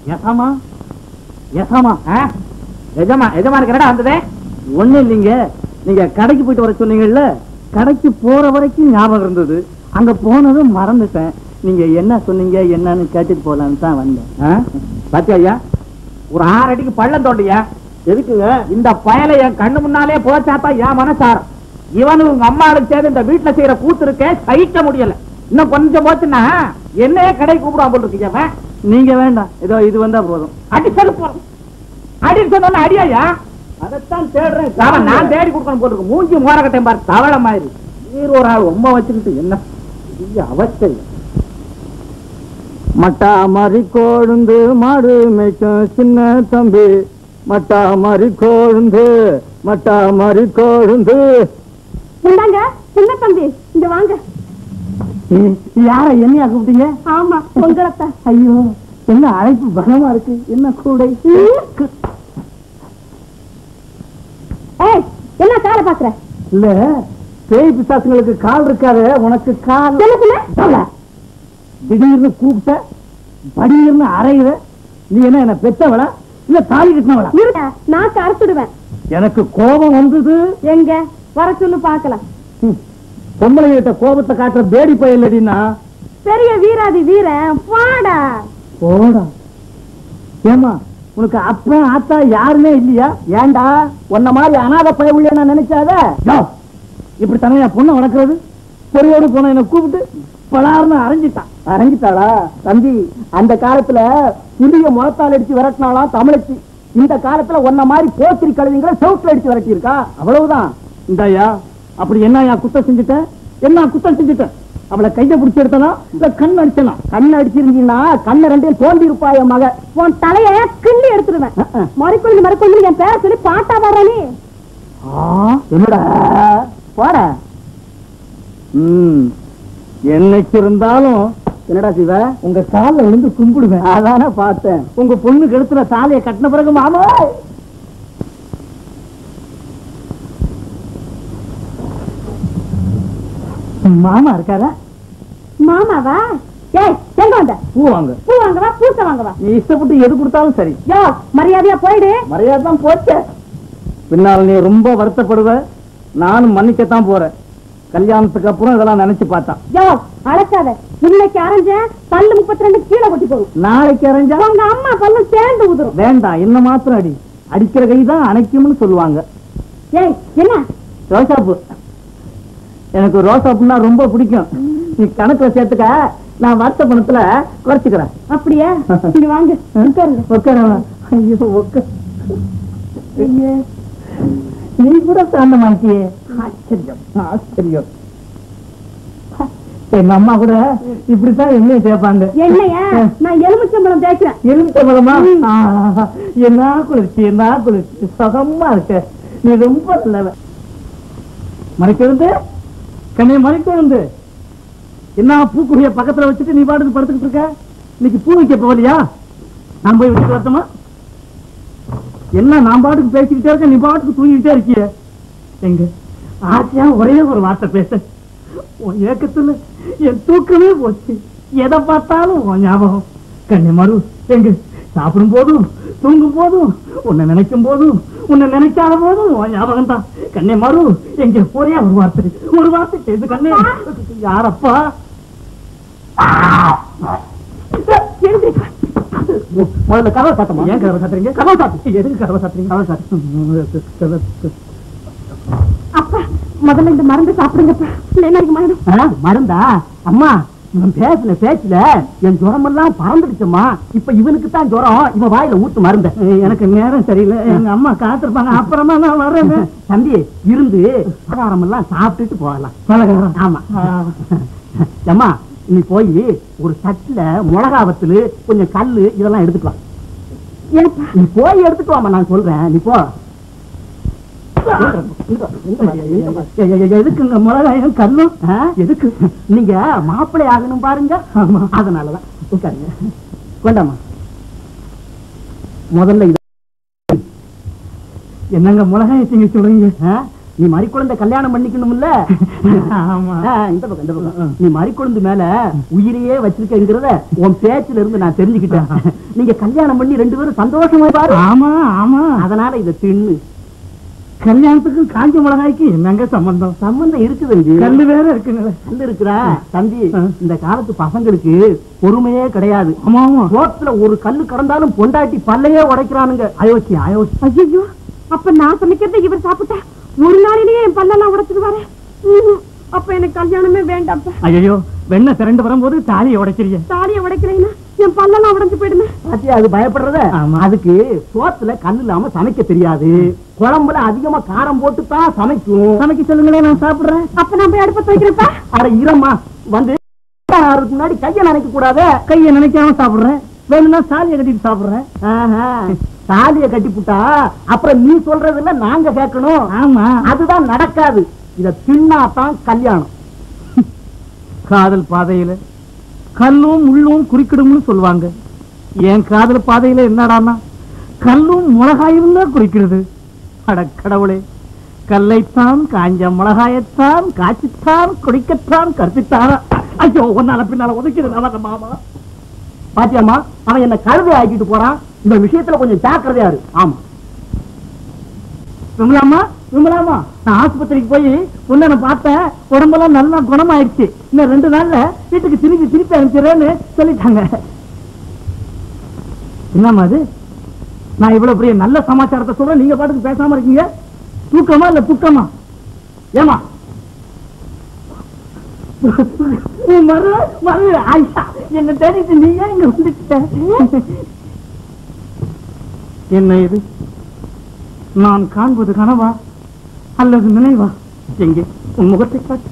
எசமா எசமா எஜமா எஜமானுக்கு என்னடா வந்ததே ஒண்ணு இல்லைங்க நீங்க கடைக்கு போயிட்டு வர சொன்னீங்கல்ல கடைக்கு போற வரைக்கும் ஞாபகம் இருந்தது அங்க போனதும் மறந்துட்டேன் நீங்க என்ன சொன்னீங்க என்னன்னு கேட்டுட்டு போலான்னு தான் வந்தேன் பாத்தியா ஐயா ஒரு ஆறு அடிக்கு பள்ளம் தோண்டியா எதுக்குங்க இந்த பயலை என் கண்ணு முன்னாலே போச்சாத்தான் என் மனசாரம் இவனு உங்க அம்மாளுக்கு சேர்ந்து இந்த வீட்டுல செய்யற கூத்து இருக்கே சகிக்க முடியல இன்னும் கொஞ்சம் போச்சுன்னா என்னையே கடை கூப்பிடாம போல் இருக்கு அவன் நீங்க வேண்டாம் ஏதோ இது வந்தா போதும் அடி சொல்லு போறோம் அடி சொன்ன அடியாயா அதைத்தான் தேடுறேன் அவன் நான் தேடி கொடுக்கணும் போட்டுருக்கு மூஞ்சி மோரக்கட்டையும் பாரு தவளை மாதிரி நீர் ஒரு ஆள் ரொம்ப வச்சுக்கிட்டு என்ன பெரிய அவஸ்தை மட்டா மாதிரி கோழுந்து மாடு மேய்க்கும் சின்ன தம்பி மட்டா மாதிரி கோழுந்து மட்டா மாதிரி கோழுந்து இந்தாங்க சின்ன தம்பி இங்க வாங்க யார என்னையா கூப்பிட்டீங்க ஆமா உங்களைத்தான் ஐயோ என்ன அழைப்பு பலமா இருக்கு என்ன கூடை ஏய் என்ன காலை பாக்குற இல்ல பேய் பிசாசுங்களுக்கு கால் இருக்காது உனக்கு கால் என்ன சொன்ன சொல்ல. திடீர்னு கூப்பிட்ட படீர்னு அறையுற நீ என்ன என்ன பெத்தவளா இல்ல தாலி கட்டினவளா இருடா நாக்கு அறுத்துடுவேன் எனக்கு கோபம் வந்தது எங்க வர சொல்லு பாக்கலாம் ம், பொம்பளைகிட்ட கோபத்தை காட்டுற பேடி பயலடினா பெரிய வீராதி வீரன் பாடா போடா ஏமா உனக்கு அப்பா ஆத்தா யாருமே இல்லையா ஏன்டா உன்ன மாதிரி அனாத பய நான் நினைச்சாத இப்படி தானே என் பொண்ணை வளர்க்கறது பொறியோடு போன என்ன கூப்பிட்டு பலார்னு அரைஞ்சிட்டான் அரைஞ்சிட்டாளா தம்பி அந்த காலத்துல புதிய முளத்தால் அடிச்சு விரட்டினாலாம் தமிழச்சி இந்த காலத்துல உன்ன மாதிரி போத்திரி கழுவிங்களை செவுத்துல அடிச்சு விரட்டி இருக்கா அவ்வளவுதான் இந்தாயா அப்படி என்னயா குத்தம் செஞ்சுட்ட என்ன குத்தம் செஞ்சுட்ட அவளை கையை பிடிச்சி எடுத்தனா இல்ல கண் அடிச்சனா கண் அடிச்சிருந்தீங்கன்னா கண்ணை ரெண்டையும் தோண்டி இருப்பாய மக உன் தலைய கிள்ளி எடுத்துடுவேன் மறுக்கொள்ளு மறுக்கொள்ளு என் பேர சொல்லி பாட்டா பாடுறானே என்னடா போட ம் என்னைக்கு இருந்தாலும் என்னடா சிவ உங்க கால்ல விழுந்து கும்பிடுவேன் அதானே பார்த்தேன் உங்க பொண்ணு கழுத்துல தாலியை கட்டின பிறகு மாமா மாமா இருக்காரா மாமாவா ஏய் எங்க வந்த பூ வாங்க பூ வாங்கவா பூச வாங்கவா நீ இஷ்டப்பட்டு எது கொடுத்தாலும் சரி யோ மரியாதையா போயிடு மரியாதை தான் போச்சே பின்னால் நீ ரொம்ப வருத்தப்படுவ நானும் மன்னிக்கத்தான் போறேன் கல்யாணத்துக்கு அப்புறம் இதெல்லாம் நினைச்சு பார்த்தான் யோ அழைக்காத இன்னைக்கு அரைஞ்ச பல்லு முப்பத்தி ரெண்டு கீழே கொட்டி போகும் நாளைக்கு அரைஞ்சா உங்க அம்மா பல்லு சேர்ந்து உதிரும் வேண்டாம் என்ன மாத்திரம் அடி அடிக்கிற கை தான் அணைக்கும்னு சொல்லுவாங்க ஏய் என்ன ரோசாப்பூ எனக்கு ரோசாப்பூன்னா ரொம்ப பிடிக்கும் நீ கணக்குல சேர்த்துக்க நான் வருத்த பணத்துல குறைச்சுக்கிறேன் அப்படியா இங்க வாங்க உட்காருங்க உட்கார ஐயோ உட்கார் ஐயே நீ கூட சாந்த மாட்டியே ஆச்சரியம் ஆச்சரியம் எங்க அம்மா கூட இப்படித்தான் எண்ணெய் சேர்ப்பாங்க என்னையா நான் எலுமிச்சம்பழம் தேய்க்கிறேன் எலுமிச்சம்பழமா ஆ, என்ன குளிர்ச்சி என்ன குளிர்ச்சி சுகமா இருக்க நீ ரொம்ப நல்லவ மறைக்கிழந்து கண்ணே மறைக்கிழந்து என்ன பூக்குடிய பக்கத்துல வச்சுட்டு நீ பாட்டுக்கு படுத்துக்கிட்டு இருக்க இன்னைக்கு பூ வைக்க போகலையா நான் போய் விட்டுட்டு வரட்டுமா என்ன நான் பாட்டுக்கு பேசிக்கிட்டே இருக்க நீ பாட்டுக்கு தூங்கிக்கிட்டே இருக்கிய எங்க ஆசையா ஒரே ஒரு வார்த்தை பேச உன் ஏக்கத்துல என் தூக்கமே போச்சு எதை பார்த்தாலும் உன் ஞாபகம் கண்ணே மறு எங்க சாப்பிடும் போதும் தூங்கும் போதும் உன்னை நினைக்கும் போதும் உன்னை நினைக்காத போதும் உன் ஞாபகம் தான் கண்ணே மறு எங்க ஒரே ஒரு வார்த்தை ஒரு வார்த்தை பேசு கண்ணே யாரப்பா முதல்ல கதவை சாத்தமா ஏன் கதவை சாத்துறீங்க கதவை சாத்து எதுக்கு கதவை சாத்துறீங்க கதவை சாத்து அப்பா முதல்ல இந்த மருந்து சாப்பிடுங்கப்பா இல்லைன்னா எனக்கு மரணம் ஆ, மருந்தா அம்மா இவன் பேசுன பேச்சுல என் ஜுரம் எல்லாம் பறந்துடுச்சுமா இப்ப இவனுக்கு தான் ஜுரம் இவன் வாயில ஊத்து மருந்த எனக்கு நேரம் சரியில்லை எங்க அம்மா காத்திருப்பாங்க அப்புறமா நான் வர்றேன் தம்பி இருந்து பலகாரம் எல்லாம் சாப்பிட்டுட்டு போகலாம் பலகாரம் ஆமா அம்மா நீ போய் ஒரு தட்டுல மிளகா வத்தலு கொஞ்சம் கல்லு இதெல்லாம் எடுத்துட்டு வா ஏப்பா நீ போய் எடுத்துட்டு வாமா நான் சொல்றேன் நீ போ எதுக்குங்க மிளகாயும் கல்லும் ஆ? எதுக்கு நீங்க மாப்பிள்ளை ஆகணும் பாருங்க அதனாலதான் உட்காருங்க கொண்டாமா முதல்ல இது என்னங்க மிளகாய் திங்க சொல்றீங்க ஆ? நீ மறிக்குழந்தை கல்யாணம் பண்ணிக்கணும்ல ஆமா ஆ, இந்த பக்கம் இந்த பக்கம் நீ மறிக்குழந்து மேல உயிரையே வச்சிருக்கங்கிறத உன் பேச்சுல இருந்து நான் தெரிஞ்சுக்கிட்டேன் நீங்க கல்யாணம் பண்ணி ரெண்டு பேரும் சந்தோஷமா பாரு ஆமா ஆமா அதனால இத தின்னு கல்யாணத்துக்கும் காஞ்ச மிளகாய்க்கு என்னங்க சம்பந்தம் சம்பந்தம் இருக்குது கல்லு வேற இருக்குங்களே கல்லு இருக்குடா தம்பி ஆ. இந்த காலத்து பசங்களுக்கு பொறுமையே கிடையாது ஆமா ஆமா ரோட்ல ஒரு கல்லு கடந்தாலும் பொண்டாட்டி பல்லையே உடைக்கிறானுங்க அயோத்தி அயோத்தி ஐயோ அப்ப நான் சமைக்கிறத இவர் சாப்பிட்டா ஒரு நாளிலேயே என் பல்லெல்லாம் உடைச்சிடுவாரு அப்ப எனக்கு கல்யாணமே வேண்டாம்ப்பா ஐயோ வெண்ணெய் திரண்டு வரும்போது தாலியை உடைக்கிறீங்க தாலியை உடைக்கிறேன்னா என் பல்லெல்லாம் உடைஞ்சு போயிடுமே பாத்தியா அது பயப்படுறத ஆமா. அதுக்கு சோத்துல கல் இல்லாம சமைக்க தெரியாது குழம்புல அதிகமா காரம் போட்டு தான் சமைக்கும் சமைக்க சொல்லுங்களேன் நான் சாப்பிடுறேன் அப்ப நான் போய் அடுப்ப வைக்கிறேன்ப்பா அட இரம்மா வந்து ஆறதுக்கு முன்னாடி கைய நினைக்க கூடாது கையை நினைக்காம சாப்பிடுறேன் வேணும்னா சாலியை கட்டிட்டு சாப்பிடுறேன் தாலிய கட்டி புட்டா அப்புறம் நீ சொல்றதுல நாங்க கேட்கணும் ஆமா அதுதான் நடக்காது இத தின்னாதான் கல்யாணம் காதல் பாதையில கல்லும் முள்ளும் குறுக்கிடும்னு சொல்லுவாங்க என் காதல் பாதையில என்னடான்னா கல்லும் மிளகாயும் தான் குறிக்கிறது அட கடவுளே கல்லைத்தான் காஞ்ச மிளகாயத்தான் காய்ச்சித்தான் குடிக்கத்தான் கற்பித்தாரா ஐயோ ஒன்னால பின்னால உதைக்கிறது அவன் மாமா பாத்தியாமா அவன் என்ன கழுதை ஆக்கிட்டு போறான் இந்த விஷயத்துல கொஞ்சம் ஜாக்கிரதையா இரு ஆமா விமலாமா விமலாமா நான் ஆஸ்பத்திரிக்கு போய் உன்ன பார்த்தேன் உடம்பெல்லாம் நல்லா குணமாயிடுச்சு இன்னும் ரெண்டு நாள்ல வீட்டுக்கு திருப்பி திருப்பி அனுப்பிச்சிடுறேன்னு சொல்லிட்டாங்க என்னம்மா அது நான் இவ்வளவு பெரிய நல்ல சமாச்சாரத்தை சொல்றேன் நீங்க பாட்டுக்கு பேசாம இருக்கீங்க தூக்கமா இல்ல துக்கமா ஏமா மறு மறு ஐயா என்ன தேடிட்டு நீங்க இங்க வந்துட்ட என்ன இது நான் காண்பது கனவா அல்லது நினைவா எங்கே உன் முகத்தை காட்டு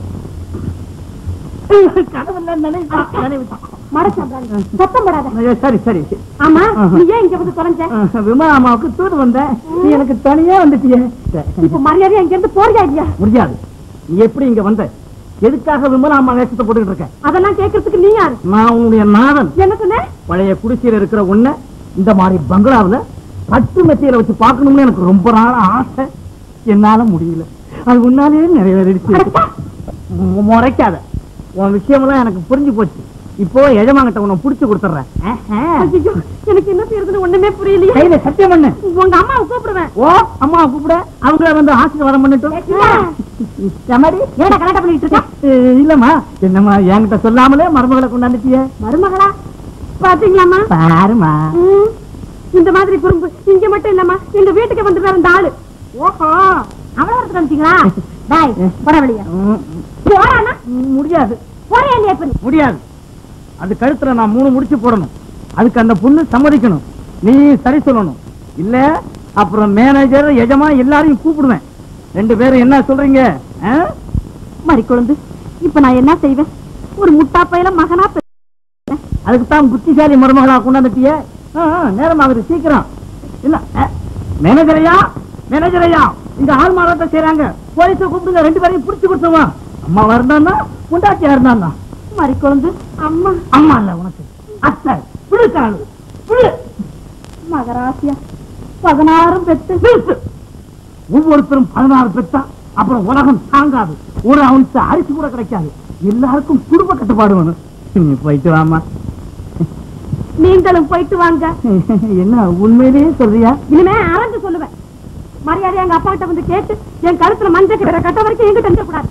கனவுல நினைவா நினைவுதான். மறைச்சாங்க சத்தம் போடாத ஐயோ, சரி சரி சரி. ஆமா ஆஹா. நீ ஏன் இங்க வந்து தொலைஞ்ச ஆஹ், விமலா அம்மாவுக்கு தூது வந்தேன் நீ எனக்கு தனியா வந்துட்டியே இப்ப மரியாதையா இங்க இருந்து போறியா இல்லையா முடியாது நீ எப்படி இங்க வந்த எதுக்காக விமலா அம்மா வேஷத்தை போட்டுக்கிட்டு இருக்க அதெல்லாம் கேட்கறதுக்கு நீ யாரு நான் உன்னுடைய நாதன் என்ன சொன்ன பழைய குடிசையில இருக்கிற உன்னை இந்த மாதிரி பங்களாவுல பட்டு மெத்தையில வச்சு பார்க்கணும்னு எனக்கு ரொம்ப நாள் ஆசை என்னால முடியல அது உன்னாலேயே நிறைவேறிடுச்சு அடச்சா. மு- முறைக்காத உன் விஷயமெல்லாம் எனக்கு புரிஞ்சு போச்சு இப்போ எஜமாங்கிட்ட உன்னை புடிச்சு கொடுத்துறேன் ஆஹா. ஐயோ எனக்கு என்ன செய்யறதுன்னு ஒண்ணுமே புரியலையே கையில சத்தியம் பண்ணு உங்க அம்மாவை கூப்பிடுவேன் ஓ அம்மா கூப்பிட அவங்கள வந்து ஆசீர்வாதம் பண்ணட்டும் எம்மாடி? ஏடா கலாட்டம் பண்ணிட்டு இருக்க ஏய், இல்லம்மா என்னம்மா என்கிட்ட சொல்லாமலே மருமகளை கொண்டாந்துட்டிய மருமகளா பாத்தீங்களாமா பாருமா ம், இந்த மாதிரி குறும்பு இங்க மட்டும் இல்லம்மா எங்க வீட்டுக்கு வந்துட்டாரு இந்த ஆளு ஓஹோ அவ்வளவு இடத்துல வந்துட்டீங்களா டாய் போட வெளிய ம், போறானா ம், முடியாது போறே இல்லையா இப்ப நீ? முடியாது அது கழுத்துல நான் மூணு முடிச்சு போடணும் அதுக்கு அந்த பொண்ணு சம்மதிக்கணும் நீ சரி சொல்லணும் இல்ல அப்புறம் மேனேஜர் எஜமா எல்லாரையும் கூப்பிடுவேன் ரெண்டு பேரும் என்ன சொல்றீங்க ஆ? மறிக்குழந்து இப்ப நான் என்ன செய்வேன் ஒரு முட்டா பையல மகனா பெ- அதுக்கு தான் புத்திசாலி மருமகளா கொண்டாந்துட்டிய நேரம் ஆகுது சீக்கிரம் இல்ல ஆ, மேனேஜரையா மேனேஜரையா இங்க ஆள் மாறாட்டம் செய்யறாங்க போலீஸ கூப்பிடுங்க ரெண்டு பேரையும் புடிச்சு கொடுத்துருவா அம்மா இருந்தான்னா பொண்டாட்டியா இருந்தான்னா மறிக்குழந்து அம்மா அம்மா இல்ல உனக்கு அத்தை புழுக்காளு புழு மகராசியா பதினாறும் பெத்து நிறுத்து. ஒவ்வொருத்தரும் பதினாறு பெற்றா அப்புறம் உலகம் தாங்காது ஒரு அவுன்ஸ் அரிசி கூட கிடைக்காது எல்லாருக்கும் குடும்ப கட்டுப்பாடு வேணும் நீ போயிட்டு வாமா நீங்களும் போயிட்டு வாங்க என்ன உண்மையிலேயே சொல்றியா இனிமே அரஞ்சு சொல்லுவேன் மரியாதை எங்க அப்பா கிட்ட வந்து கேட்டு என் கழுத்துல மஞ்சள் கிட்ட கட்ட வரைக்கும் எங்கிட்ட இருக்க கூடாது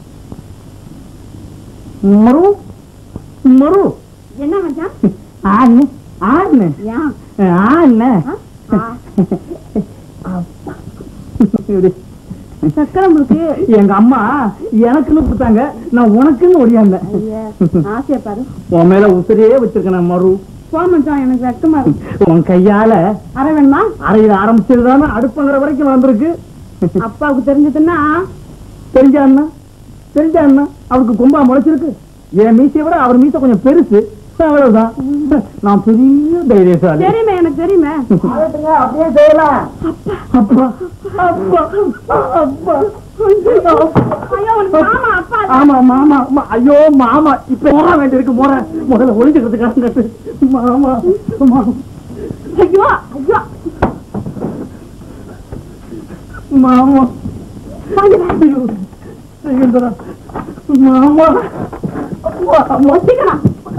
மரு மரு என்ன மச்சான் ஆண்ணு ஆண்ணு ஏன் ஆண்ணு ஆ? ஆ. சக்கரை முறுக்கு எங்க அம்மா எனக்குன்னு கொடுத்தாங்க நான் உனக்குன்னு ஒடியாங்க ஐயா, ஆசையா பாரு உன் மேல உசிரியே வச்சிருக்கேன் மரு போ மச்சான் எனக்கு வெக்கமா இருக்கு உன் கையால அரை வேணுமா அறையில ஆரம்பிச்சதுதானே அடுப்புங்கிற வரைக்கும் வந்திருக்கு அப்பாவுக்கு தெரிஞ்சதுன்னா தெரிஞ்ச அண்ணா தெரிஞ்ச அண்ணா அவருக்கு கொம்பா முளைச்சிருக்கு என் மீசையை விட அவர் மீசை கொஞ்சம் பெருசு அவ்வளவுதான் நான் பெரிய தைரியசாலி தெரியுமே எனக்கு தெரியுமே அப்படியே செய்யலாம் அப்பா அப்பா அப்பா ஐயோ உனக்கு மாமா அப்பா ஆமா மாமா ஆமா. ஐயோ மாமா இப்ப மோற வேண்டியிருக்கு மோற முதல்ல ஒளிஞ்சுக்கிறதுக்காக கட்டு மாமா மாமா ஐயோ ஐயோ மாமா ஐயோ, செய்கின்றா. மாமா மாமா சீக்கிரம்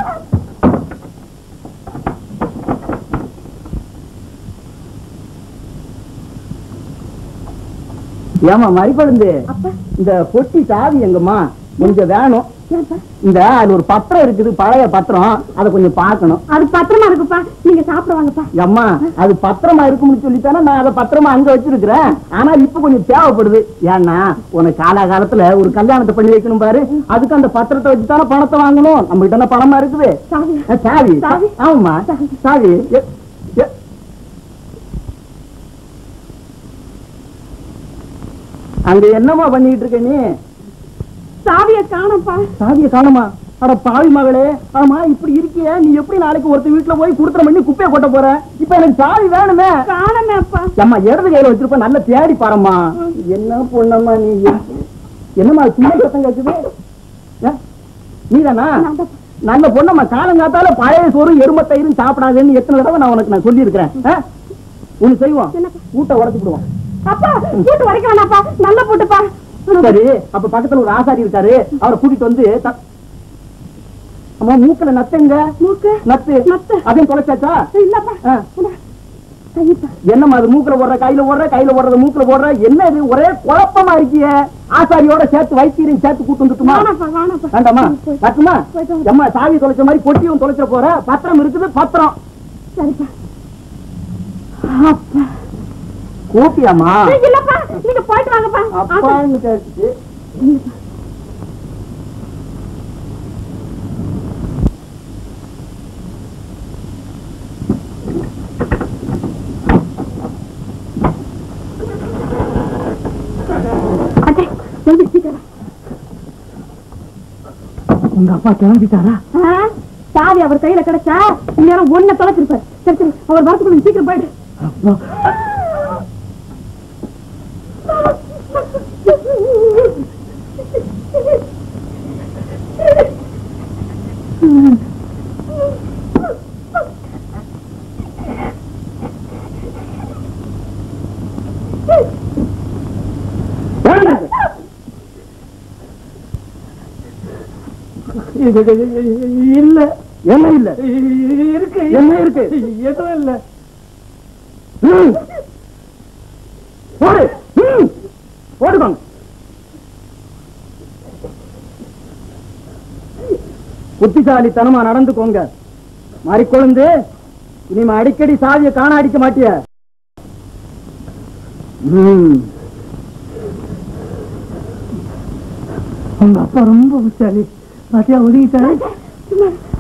ஏமா மறிப்பழுந்து அப்பா இந்த பொட்டி சாவி எங்கம்மா கொஞ்சம் வேணும் ஏன்பா இந்த அது ஒரு பத்திரம் இருக்குது பழைய பத்திரம் அதை கொஞ்சம் பார்க்கணும் அது பத்திரமா இருக்குப்பா நீங்க சாப்பிட வாங்கப்பா அம்மா அது பத்திரமா இருக்கும்னு சொல்லித்தானே நான் அதை பத்திரமா அங்க வச்சிருக்கிறேன் ஆனா இப்ப கொஞ்சம் தேவைப்படுது ஏன்னா உனக்கு காலாகாலத்துல ஒரு கல்யாணத்தை பண்ணி வைக்கணும் பாரு அதுக்கு அந்த பத்திரத்தை வச்சுதானே பணத்தை வாங்கணும் நம்ம கிட்ட பணமா இருக்குது சாவி அஹ், சாவி சாவி. ஆமாம்மா சாவி. சாவி எ- எ- அங்க என்னம்மா பண்ணிட்டு இருக்க நீ சாவிய காணப்பா சாவியை காணுமா அட பாவி மகளே ஆமா இப்படி இருக்கிய நீ எப்படி நாளைக்கு ஒருத்தர் வீட்டுல போய் குடுத்துற பண்ணி குப்பையை கொட்ட போற இப்ப எனக்கு சாவி வேணுமே காணமே அப்பா அம்மா இடது கையில வச்சிருப்ப நல்ல தேடி பாரும்மா என்ன பொண்ணம்மா நீ என்னம்மா சும்மா சத்தம் கேக்குது ஏ? நீதானா நான்தான். நல்ல பொண்ணம்மா காலங்காத்தால பழைய சோறு எருமத்தயிரும் சாப்பிடாதுன்னு எத்தனை தடவை நான் உனக்கு நான் சொல்லி இருக்கிறேன் ஒண்ணு செய்வோம் என்னப்பா? கூட்ட உடச்சு விடுவோம் அப்பா போட்டு வரைக்க வேணாப்பா நல்லா போட்டுப்பா சரி அப்ப பக்கத்துல ஒரு ஆசாரி இருக்காரு அவரை கூட்டிட்டு வந்து த- அம்மா மூக்கல நத்துங்க மூக்கு நத்து நத்து. அதையும் தொலைச்சாச்சா இல்லப்பா ஆ. இந்தா, கைப்பா என்னம்மா அது மூக்குல போடுற கையில போடுற கையில போடுறது மூக்குல போடுற என்ன இது ஒரே குழப்பமா இருக்கிய ஆசாரியோட சேர்த்து வைத்தியரையும் சேர்த்து கூட்டு வந்துட்டுமா வேணாப்பா வேணாப்பா வேண்டாமா போய்- கட்டுமா போயிட்டு வாங்க. எம்மா சாவி தொலைச்ச மாதிரி பொட்டியும் தொலைச்ச போற பத்திரம் இருக்குது பத்திரம் சரிப்பா அப்பா கூப்பியாமா ஏய், இல்லப்பா நீங்க போயிட்டு வாங்கப்பா ஆசை. அப்பான்னு கேட்டுச்சு அட்டே எழுதி சீக்கிரம் உங்க அப்பா கிளம்பிட்டாரா ஆ, சாவி அவர் கையில கிடைச்சா இந்நேரம் ஒன்ன தொலைச்சிருப்பார் சரி சரி அவர் வரத்துக்குள்ள நீ சீக்கிரம் போயிடு அப்பா இது- இது- இது- இல்ல என்ன இல்ல இருக்கு என்ன இருக்கு? எதுவும் இல்ல ம். போடு ம். போடுவாங்க புத்திசாலித்தனமா நடந்துக்கோங்க மாறிக்கொழுந்து இனிமே அடிக்கடி சாவியை காண அடிக்க மாட்டிய ம். உங்க அப்பா ரொம்ப புத்தாலி பாத்தியா ஒதுங்கிட்டாரு சும்மா